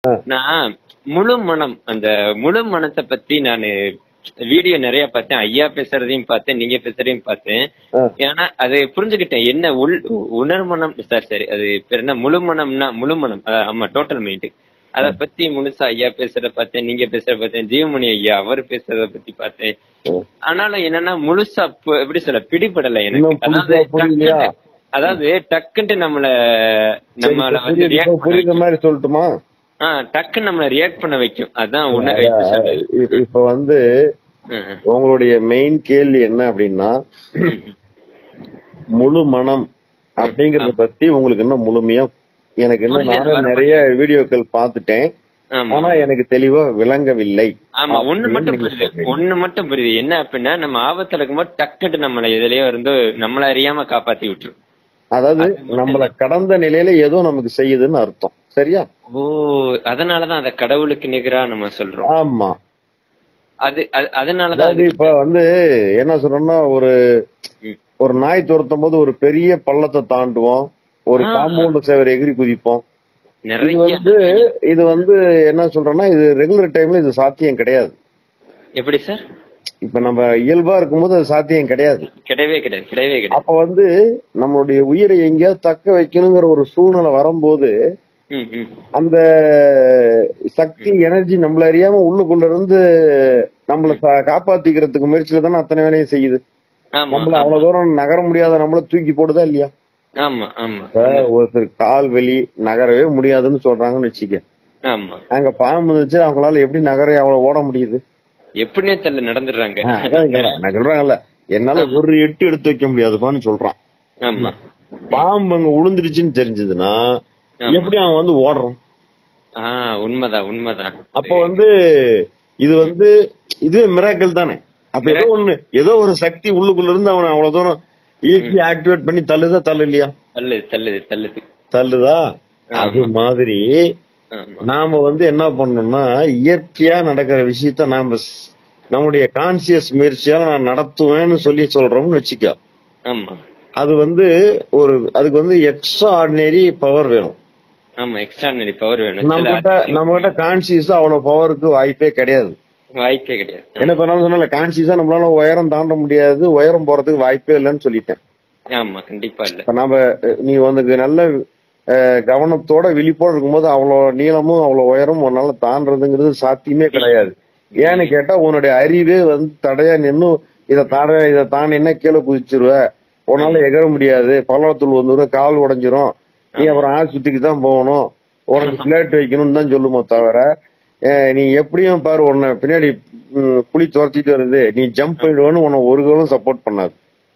ஆ. நான் முழு மனம் அந்த முழு மனத்தை பத்தி நானு வீடியோ நிறைய பார்த்தேன் ஐயா பேசுறதையும் பார்த்தேன் நீங்க பேசுறதையும் பார்த்தேன் ஆ. ஏன்னா அது புரிஞ்சுக்கிட்டேன் என்ன உள் உணர்மனம் சார் சரி அது பேர் என்ன முழு மனம்னா முழு மனம் அதான், ஆமா டோட்டல் மைண்ட் அத பத்தி முழுசா ஐயா பேசுறத பார்த்தேன் நீங்க பேசுறத பார்த்தேன் ஜீவமணி ஐயா அவர் பேசுறத பத்தி பார்த்தேன் ம். ஆனாலும் என்னன்னா முழுசா பு- எப்படி சொல்ல பிடிபடல எனக்கு இன்னும் புதுசா அதாவது புரியலையா? டக்குன்னு- அதாவது டக்குன்ட்டு நம்மள சரி, நம்மள இப்ப வந்து புரியுது, இப்ப ரியாக்ட் புரியுற மாதிரி சொல்லட்டுமா ஆ டக்குன்னு நம்மள ரியாக்ட் பண்ண வைக்கும் அதான் உண அதான், இப்ப- இப்ப வந்து உங்களுடைய மெயின் கேள்வி என்ன அப்படின்னா முழு மனம் அப்படிங்கறத பத்தி உங்களுக்கு இன்னும் முழுமையா எனக்கு இன்னும் புரியல, நானும் வர நிறைய வீடியோக்கள் பார்த்துட்டேன் ஆமா ஆனா எனக்கு தெளிவா விளங்கவில்லை ஆமா ஒண்ணு அப்படின்னு மட்டும் நீங்க புரியுது சொல்றீங்க. ஒண்ணு மட்டும் புரியுது என்ன அப்படின்னா நம்ம ஆபத்துல இருக்கும்போது டக்குன்னு நம்மள எதுலயோ இருந்து நம்மள அறியாம காப்பாத்தி விட்டுரும் அதாவது நம்மள கடந்த நிலையில ஏதோ நமக்கு செய்யுதுன்னு அர்த்தம் சரியா ஓ அதனாலதான் அத கடவுளுக்கு நிகரா நம்ம சொல்றோம் ஆமா அது அது- அதனாலதான் அதாவது இப்ப வந்து என்ன சொல்றோம்னா ஒரு ம். ஒரு நாய் துரத்தும் போது ஒரு பெரிய பள்ளத்தை தாண்டுவோம் ஒரு ஆ. காம்பவுண்ட் சேவர் எகிரி குதிப்போம் இது நிறைய வந்து இது வந்து என்ன சொல்றோம்னா இது ரெகுலர் டைம்ல இது சாத்தியம் கிடையாது எப்படி சார் இப்ப நம்ம இயல்பா இருக்கும்போது அது சாத்தியம் கிடையாது கிடையவே கிடையாது கிடையவே கிடையாது அப்ப வந்து நம்மளுடைய உயிரை எங்கேயாவது தக்க வைக்கணுங்கிற ஒரு சூழ்நிலை வரும்போது ம், ம். அந்த சக்தி எனர்ஜி நம்மள அறியாம உள்ளுக்குள்ள இருந்து நம்மள சா- காப்பாத்திக்கிறதுக்கு முயற்சியில தானே அத்தனை வேலையும் செய்யுது ஆமா நம்மள அவ்வளவு தூரம் நகர முடியாத நம்மள தூக்கி போடுதா இல்லையா ஆமா ஆமா இப்ப ஒருத்தர் கால் வெளி நகரவே முடியாதுன்னு சொல்றாங்கன்னு வச்சுக்க ஆமா அங்க பாம்பு இருந்துச்சு அவங்களால எப்படி நகர அவ்வளவு ஓட முடியுது எப்படின்னே தெரியல நடந்துடுறாங்க ஆ, அதான் கேக்குறேன். நான் சொல்றாங்கல்ல என்னால ஒரு எட்டு எடுத்து வைக்க முடியாதுப்பான்னு சொல்றான் ஆமா பாம்பு அங்க உளுந்துருச்சுன்னு தெரிஞ்சதுன்னா ஆமா. எப்படி அவன் வந்து ஓடுறான் ஆஹ் உண்மைதான் உண்மைதான் அப்ப வந்து இது வந்து இது மிராக்கல் தானே அப்ப ஏதோ ஒண்ணு ஏதோ ஒரு சக்தி உள்ளுக்குள்ள இருந்து அவனை அவ்வளவு தூரம் ஈஸி ஆக்டிவேட் பண்ணி தள்ளுதா தள்ளு இல்லையா தள்ளுது தள்ளுது தள்ளுது தள்ளுதா அது மாதிரி ஆமா நாம வந்து என்ன பண்ணோம்னா இயற்கையா நடக்கிற விஷயத்த நாம ஸ்- நம்முடைய கான்சியஸ் முயற்சியால நான் நடத்துவேன்னு சொல்லி சொல்றோம்னு வச்சுக்க ஆமா அது வந்து ஒரு அதுக்கு வந்து எக்ஸ்ட்ரா ஆர்டினரி பவர் வேணும் ஆமா எக்ஸ்ட்ரானரி பவர் வேணும் நம்ம சில கிட்ட நம்ம கிட்ட கான்சியஸா அவ்வளவு பவருக்கு வாய்ப்பே கிடையாது வாய்ப்பே கிடையாது என்ன பண்ணாலும் சொன்னால கான்சியஸா நம்மளால உயரம் தாண்ட முடியாது உயரம் போறதுக்கு வாய்ப்பே இல்லைன்னு சொல்லிட்டேன் ஆமா கண்டிப்பா இல்ல இப்ப நாம அஹ், நீ வந்து நல்ல அஹ், கவனத்தோட விழிப்போட இருக்கும்போது அவ்வளவு நீளமும் அவ்வளவு உயரமும் உன்னால தாண்டதுங்கிறது சாத்தியமே கிடையாது ஏன்னு கேட்டா உன்னுடைய அறிவே வந்து தடையா நின்னு இதை தாட இதை தாண்டினா கீழே குதிச்சிருவ உன்னால எகர முடியாது பள்ளத்துள் வந்துடும் கால் உடைஞ்சிரும் நீ அப்புறம் ஆஸ்பத்திரிக்கு தான் போகணும் உனக்கு பிளேட் வைக்கணும்னு தான் சொல்லுமோ தவிர அஹ், நீ எப்படியும் பாரு உன்னை பின்னாடி ம், புலி துரத்திட்டு வருது நீ ஜம்ப் பண்ணிடுவேன்னு உன்னை ஒரு காலம் சப்போர்ட் பண்ணாது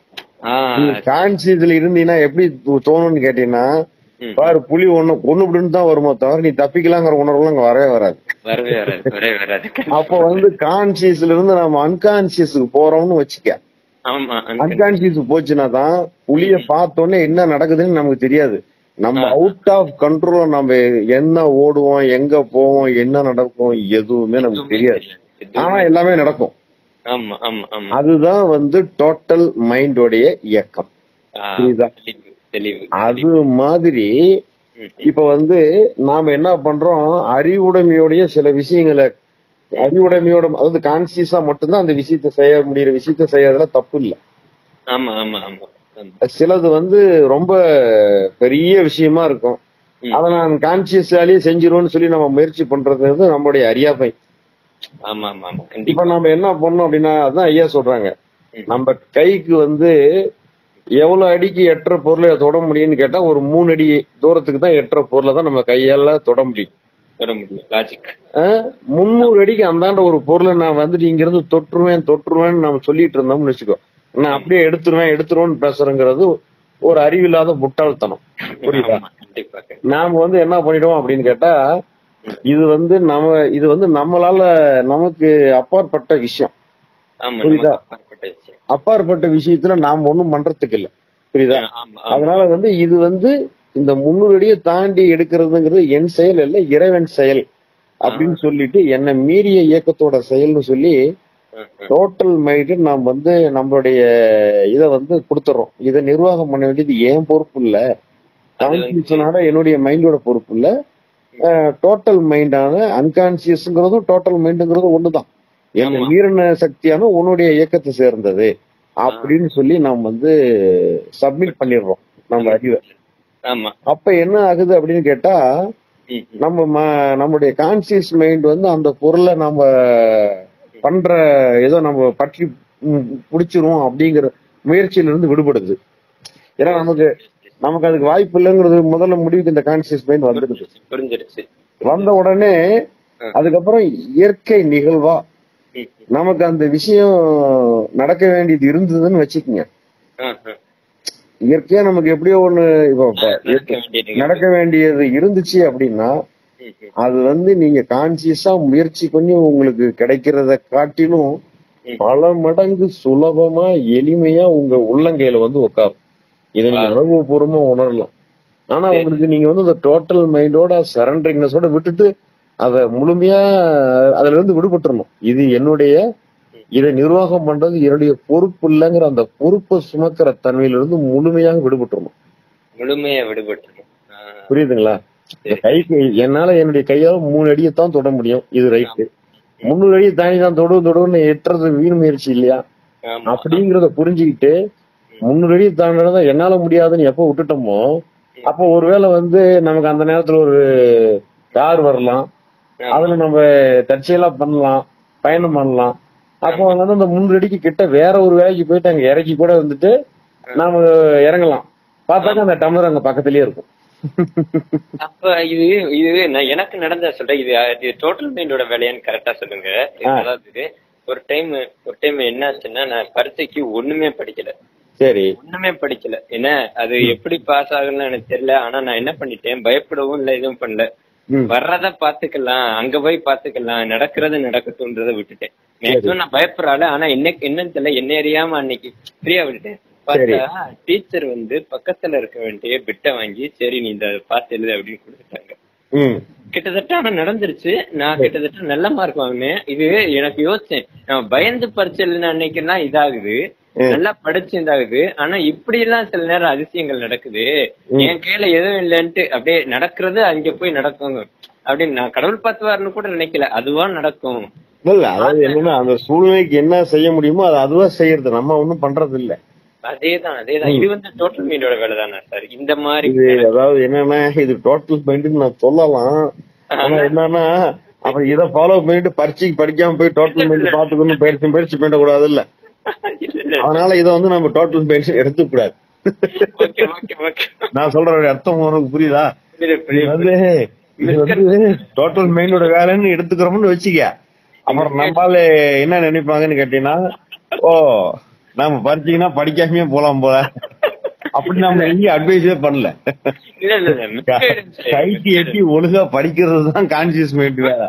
ஆஹ் கான்சியஸ்ல இருந்தீங்கன்னா எப்படி தோ- தோணும்னு கேட்டீங்கன்னா ம். பாரு புலி ஒண்ணு ஒண்ணு விடுன்னு தான் வருமோ தவிர நீ தப்பிக்கலாங்கிற உணர்வுலாம் அங்க வரவே வராது வரவே வராது வரவே வராது அப்ப வந்து கான்சியஸ்ல இருந்து நம்ம அன்கான்சியஸுக்கு போறோம்னு வச்சுக்க ஆமா அன்கான்சியஸ் போச்சுன்னா தான் புலிய பார்த்தோன்னே என்ன நடக்குதுன்னு நமக்கு தெரியாது நம்ம அவுட் ஆஃப் கண்ட்ரோல் நம்ம என்ன ஓடுவோம் எங்க போவோம் என்ன நடக்கும் எதுவுமே நமக்கு தெரியாது ஆனா எல்லாமே நடக்கும் ஆமா ஆமா ஆமா அதுதான் வந்து டோட்டல் மைண்டோடைய இயக்கம் ஆஹ் புரியுதா? தெளிவு தெளிவு அது மாதிரி ம். இப்ப வந்து நாம என்ன பண்றோம் அறிவுடைமையோடைய சில விஷயங்களை அறிவுடைமையோட அதாவது கான்சியஸா மட்டும்தான் அந்த விஷயத்த செய்ய முடியற விஷயத்த செய்யறதுல தப்பு இல்ல ஆமா ஆமா ஆமா ஆமா சிலது வந்து ரொம்ப பெரிய விஷயமா இருக்கும் ம். அதை நான் கான்சியஸாலேயே செஞ்சிருவோம்னு சொல்லி நம்ம முயற்சி பண்றது வந்து நம்மளுடைய அறியாமை ஆமா ஆமா ஆமா இப்ப கண்டிப்பா நம்ம என்ன பண்ணோம் அப்படின்னா அதான் ஐயா சொல்றாங்க ம். நம்ம கைக்கு வந்து எவ்வளவு அடிக்கு எட்டுற பொருளை தொட முடியும்னு கேட்டா ஒரு மூணு அடி தூரத்துக்கு தான் எட்டுற பொருளை தான் நம்ம கையால தொட முடியும் வர முடியும் லாஜிக் ஆஹ் முந்நூறு அடிக்கு அந்தாண்ட ஒரு பொருளை நான் வந்துட்டு இங்க இருந்து தொற்றுவேன் தொற்றுவேன்னு நம்ம சொல்லிட்டு இருந்தோம்னு வச்சுக்கோ நான் அப்படியே எடுத்துருவேன் எடுத்துருவேன்னு பேசுறேங்கிறது ஒரு அறிவில்லாத முட்டாள்தனம் புரியுதா ஆமா கண்டிப்பா கண்டிப்பா. நாம வந்து என்ன பண்ணிடுவோம் அப்படின்னு கேட்டா இது வந்து நம்ம இது வந்து நம்மளால நமக்கு அப்பாற்பட்ட விஷயம் ஆமா புரியுதா? நமக்கு அப்பாற்பட்ட விஷயம். அப்பாற்பட்ட விஷயத்துல நாம் ஒண்ணும் பண்றதுக்கு இல்ல புரியுதா ஆமா ஆமா அதனால வந்து இது வந்து இந்த முன்னூறு அடியை தாண்டி எடுக்கிறதுங்கிறது என் செயல் இல்ல இறைவன் செயல் அப்படின்னு சொல்லிட்டு என்னை மீறிய இயக்கத்தோட செயல்னு சொல்லி ம், ம். டோட்டல் மைண்டு நாம் வந்து நம்மளுடைய இத வந்து கொடுத்துறோம் இதை நிர்வாகம் பண்ண வேண்டியது ஏன் பொறுப்பு இல்ல கான்ஸ்டியூஷனோட என்னுடைய மைண்டோட பொறுப்பு இல்ல டோட்டல் மைண்டான அன்கான்சியஸ்ங்கிறதும் டோட்டல் மைண்டுங்கிறதும் ஒண்ணுதான் எந்த ஆமா. மீறின சக்தியான உன்னுடைய இயக்கத்தை சேர்ந்தது அப்படின்னு சொல்லி நாம் வந்து சப்மிட் பண்ணிடுறோம் நம்ம அறிவை ஆமா அப்ப என்ன ஆகுது அப்படின்னு கேட்டா ம், ம். நம்ம ம- நம்முடைய கான்சியஸ் மைண்ட் வந்து அந்த பொருளை நம்ம பண்ற ஏதோ நம்ம பற்றி ம், பிடிச்சிரும் அப்படிங்கிற முயற்சியில இருந்து விடுபடுது ஏன்னா நமக்கு நமக்கு அதுக்கு வாய்ப்பு இல்லைங்கிறது முதல்ல முடிவுக்கு இந்த கான்சியஸ் மைண்ட் வந்துடுது புரிஞ்சிருச்சு வந்த உடனே அதுக்கப்புறம் இயற்கை நிகழ்வா ம், ம். நமக்கு அந்த விஷயம் நடக்க வேண்டியது இருந்ததுன்னு வச்சுக்கோங்க ஆ, ஆ. இயற்கையா நமக்கு எப்படியோ ஒண்ணு இப்போ இப்ப நடக்க வேண்டியது. நடக்க வேண்டியது இருந்துச்சு அப்படின்னா ம், ம். அது வந்து நீங்க கான்சியஸா முயற்சி பண்ணி உங்களுக்கு கிடைக்கிறத காட்டிலும் ம். பல மடங்கு சுலபமா எளிமையா உங்க உள்ளங்கையில வந்து உட்காரும் இதை நீங்க அனுபவபூர்வமா உணரலாம் ஆனா உங்களுக்கு நீங்க வந்து அந்த டோட்டல் மைண்டோட சரண்டரிங்னஸோட விட்டுட்டு அத முழுமையா அதுல இருந்து விடுபட்டுறணும் இது என்னுடைய இதை நிர்வாகம் பண்றது என்னுடைய பொறுப்பு இல்லைங்கிற அந்த பொறுப்பை சுமக்கிற தன்மையில இருந்து முழுமையாக விடுபட்டுறணும் முழுமையா விடுபட்டுரும் ஆ, புரியுதுங்களா இந்த கைக்கு என்னால என்னுடைய கையால மூணு அடியை தான் தொட முடியும் இது ரைட்டு முந்நூறு அடியை தாண்டி தான் தொடு தொடுன்னு எட்டுறது வீண் முயற்சி இல்லையா ஆமா. அப்படிங்கறத புரிஞ்சுக்கிட்டு முந்நூறு அடியை தாண்டத என்னால முடியாதுன்னு எப்ப விட்டுட்டோமோ அப்போ ஒருவேளை வந்து நமக்கு அந்த நேரத்துல ஒரு கார் வரலாம் அதுல நம்ம தற்செயலா பண்ணலாம் பயணம் பண்ணலாம் அப்போ வந்து அந்த முந்நூறு அடிக்கு கிட்ட வேற ஒரு வேலைக்கு போயிட்டு அங்க இறக்கி கூட வந்துட்டு நாம இறங்கலாம் பார்த்தாக்க அந்த டம்ளர் அங்க பக்கத்துலயே இருக்கும் அப்ப இது இது நான் எனக்கு நடந்த சொல்றேன் இது இது டோட்டல் மைண்டோட வேலையான்னு கரெக்டா சொல்லுங்க ஆ. அதாவது ஒரு டைம் ஒரு டைம் என்னாச்சுன்னா நான் பரீட்சைக்கு ஒண்ணுமே படிக்கல சரி ஒண்ணுமே படிக்கல என்ன அது எப்படி பாஸ் ஆகும்னு எனக்கு தெரியல ஆனா நான் என்ன பண்ணிட்டேன் பயப்படவும் இல்ல எதுவும் பண்ணல ம். வர்றத பாத்துக்கலாம் அங்க போய் பாத்துக்கலாம் நடக்கிறது நடக்கட்டும்ன்றத விட்டுட்டேன் மேக்ஸிமம் நான் பயப்படுறாள் ஆனா என்ன என்னன்னு தெரியல என்ன அறியாம அன்னைக்கு ஃப்ரீயா விட்டுட்டேன் சரி. பார்த்தா டீச்சர் வந்து பக்கத்துல இருக்க வேண்டிய பிட்டை வாங்கி சரி நீ இந்த பார்த்து எழுது அப்படின்னு கொடுத்துட்டாங்க ம் கிட்டத்தட்ட ஆனா நடந்துருச்சு நான் கிட்டத்தட்ட நல்ல மார்க் வாங்கினேன் இது எனக்கு யோசிச்சேன் நான் பயந்து பரிச்சு எழுதின அன்னைக்கெல்லாம் இதாகுது ம். நல்லா படிச்சு இதாகுது ஆனா இப்படி எல்லாம் சில நேரம் அதிசயங்கள் நடக்குது என் கையில எதுவும் இல்லைன்ட்டு அப்படியே நடக்கிறது அங்க போய் நடக்குங்க அப்படின்னு நான் கடவுள் பார்த்துவாருன்னு கூட நினைக்கல அதுவா நடக்கும் இல்ல அதாவது என்னன்னா அந்த சூழ்நிலைக்கு என்ன செய்ய முடியுமோ அது அதுவா செய்யறது நம்ம ஒண்ணும் பண்றது இல்ல அதேதான் அதேதான் இது வந்து டோட்டல் மீண்டோட வேலை தானே சார் இந்த மாதிரி இது அதாவது என்னன்னா இது டோட்டல் மைண்ட் நான் சொல்லலாம் ஆனா என்னன்னா அப்புறம் இதை ஃபாலோ பண்ணிட்டு பரீட்சைக்கு படிக்காம போய் டோட்டல் மைண்ட் பாத்துக்கணும் பயிற்சி பயிற்சி பண்ண கூடாது இல்ல இல்ல இல்ல அதனால இதை வந்து நம்ம டோட்டல் மைண்ட் எடுத்துக்க கூடாது ஓகே ஓகே ஓகே நான் சொல்ற அர்த்தம் உனக்கு புரியுதா இது புரியுது வந்து இது வந்து டோட்டல் மைண்டோட வேலைன்னு எடுத்துக்கிறோம்னு வச்சுக்க அப்புறம் நம்மால என்ன நினைப்பாங்கன்னு கேட்டீங்கன்னா ஓ நாம பரிச்சைக்குன்னா படிக்காமயே போலாம் போல அப்படி நம்ம எங்கேயும் அட்வைஸே பண்ணல இல்ல இல்ல இல்ல misguidance. கைக்கு எட்டி ஒழுங்கா படிக்கிறது தான் கான்சியஸ் மைண்ட் வேலை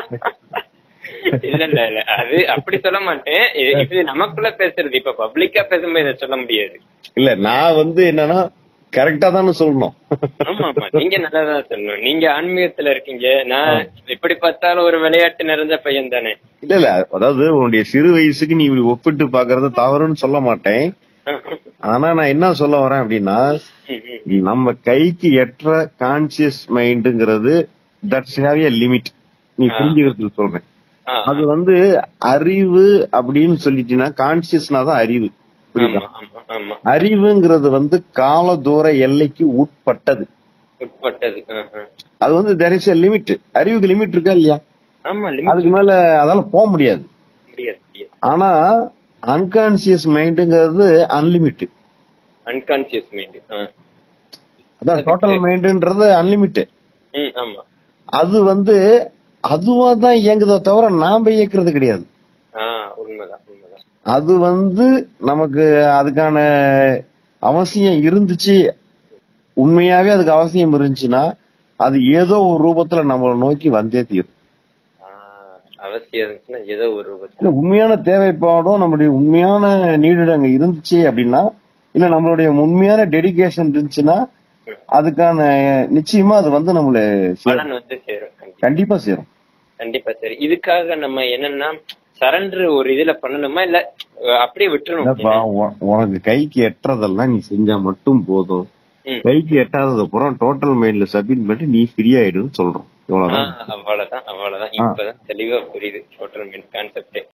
இல்ல இல்ல இல்ல அது அப்படி சொல்ல மாட்டேன் இது- இது நமக்குள்ள பேசுறது இப்ப பப்ளிக்கா பேசும்போது இதை சொல்ல முடியாது இல்ல நான் வந்து என்னன்னா கரெக்டா தானே சொல்லணும் ஆமா ஆமா நீங்க நல்லாதான் சொல்லணும் நீங்க ஆன்மீகத்துல இருக்கீங்க நான் எப்படி பார்த்தாலும் ஒரு விளையாட்டு நிறைஞ்ச பையன் தானே இல்ல இல்ல அதாவது உன்னுடைய சிறு வயசுக்கு நீ இப்படி ஒப்பிட்டு பாக்குறது தவறுன்னு சொல்ல மாட்டேன் ஆனா நான் என்ன சொல்ல வரேன் அப்படின்னா ம், ம். நம்ம கைக்கு எற்ற கான்சியஸ் மைண்டுங்கிறது தட்ஸ் ஹேவ் எ லிமிட் நீ புரிஞ்சுக்கிறதுக்கு சொல்றேன் ஆ, அது வந்து அறிவு அப்படின்னு சொல்லிட்டீங்கன்னா கான்சியஸ்னா தான் அறிவு புரியுதா ஆமா ஆமா ஆமா அறிவுங்கிறது வந்து கால தூர எல்லைக்கு உட்பட்டது உட்பட்டது ஆ, ஆ. அது வந்து தெர் இஸ் எ லிமிட் அறிவுக்கு லிமிட் இருக்கா இல்லையா ஆமா limit அதுக்கு மேல அதால போக முடியாது முடியாது முடியாது ஆனா அன்கான்சியஸ் மைண்டுங்கிறது அன்லிமிட் அன்கான்சியஸ் மைண்ட் அதான் டோட்டல் மைண்டுன்றது அன்லிமிட் ம் ஆமா அது வந்து அதுவா தான் இயங்குதோ தவிர நாம இயக்குறது கிடையாது ஆ உண்மைதான் உண்மைதான் அது வந்து நமக்கு அதுக்கான அவசியம் இருந்துச்சு உண்மையாவே அதுக்கு அவசியம் இருந்துச்சுன்னா அது ஏதோ ஒரு ரூபத்துல நம்மளை நோக்கி வந்தே தீரும் ஆ, அவசியம் இருந்துச்சுன்னா ஏதோ ஒரு ரூபத்துல இல்ல உண்மையான தேவைப்பாடும் நம்மளுடைய உண்மையான நீடு அங்க இருந்துச்சு அப்படின்னா இல்ல நம்மளுடைய உண்மையான டெடிகேஷன் இருந்துச்சுன்னா அதுக்கான நிச்சயமா அது வந்து நம்மள சேரும். பலன் வந்து சேரும் கண்டிப்பா. கண்டிப்பா சேரும் கண்டிப்பா சரி இதுக்காக நம்ம என்னன்னா சரண்டர் ஒரு இதுல பண்ணணுமா இல்ல அஹ், அப்படியே விட்டுறணும் இல்லப்பா, உ- உனக்கு கைக்கு எட்டுறதெல்லாம் நீ செஞ்சா மட்டும் போதும் ம். கைக்கு எட்டாதது புறம் டோட்டல் மைண்ட்ல சப்மிட் பண்ணிட்டு நீ ஃப்ரீ ஆயிடுன்னு சொல்றோம் இவ்வளவுதான் ஆஹ் அவ்வளவுதான் அவ்வளவுதான் இப்பதான் தெளிவா புரியுது டோட்டல் மீன் கான்செப்டே